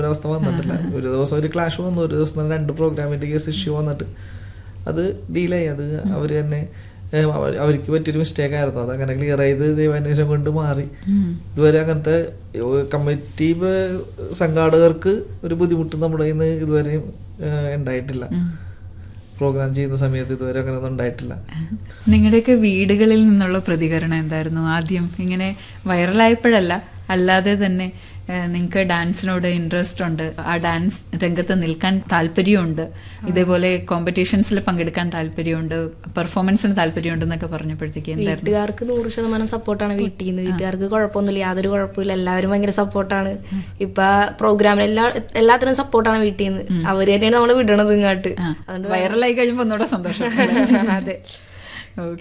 ഒരവസ്ഥ വന്നിട്ടില്ല ഒരു ദിവസം ഒരു ക്ലാഷ് വന്നു ഒരു ദിവസം രണ്ട് പ്രോഗ്രാമിന്റെ കേസ് ഇഷ്യൂ വന്നിട്ട് അത് ഡീലായി അത് അവർ തന്നെ ഏഹ്, അവ- അവർക്ക് പറ്റിയൊരു മിസ്റ്റേക്ക് ആയിരുന്നു അത് അങ്ങനെ ക്ലിയർ ചെയ്ത് ദൈവാന്വേഷണം കൊണ്ട് മാറി ഉം. ഇതുവരെ അങ്ങനത്തെ കമ്മിറ്റി സംഘാടകർക്ക് ഒരു ബുദ്ധിമുട്ട് നമ്മുടെ കയ്യിൽ നിന്ന് ഇതുവരെയും ഏഹ്, ഉണ്ടായിട്ടില്ല ഉം. പ്രോഗ്രാം ചെയ്യുന്ന സമയത്ത് ഇതുവരെ അങ്ങനെ ഒന്നും ഉണ്ടായിട്ടില്ല നിങ്ങളുടെയൊക്കെ വീടുകളിൽ നിന്നുള്ള പ്രതികരണം എന്തായിരുന്നു ആദ്യം ഇങ്ങനെ വൈറലായപ്പോഴല്ല അല്ലാതെ തന്നെ നിങ്ങൾക്ക് ഡാൻസിനോട് ഇൻട്രസ്റ്റ് ഉണ്ട് ആ ഡാൻസ് രംഗത്ത് നിൽക്കാൻ താല്പര്യമുണ്ട് ഇതേപോലെ കോമ്പറ്റീഷൻസിൽ പങ്കെടുക്കാൻ താല്പര്യമുണ്ട് പെർഫോമൻസിന് താല്പര്യമുണ്ട് എന്നൊക്കെ പറഞ്ഞപ്പോഴത്തേക്ക് എന്തായിരുന്നു വീട്ടുകാർക്ക് നൂറ് ശതമാനം സപ്പോർട്ടാണ് വീട്ടിൽ നിന്ന് വീട്ടുകാർക്ക് കുഴപ്പമൊന്നുമില്ല യാതൊരു കുഴപ്പമില്ല എല്ലാവരും ഭയങ്കര സപ്പോർട്ടാണ് ഇപ്പൊ പ്രോഗ്രാമിൽ എല്ലാ എല്ലാത്തിനും സപ്പോർട്ടാണ് വീട്ടിൽ നിന്ന് അവര് തന്നെയാണ് നമ്മളെ വിടണത് ഇങ്ങോട്ട് വൈറലായി കഴിയുമ്പോൾ ഒന്നുകൂടെ സന്തോഷം അതെ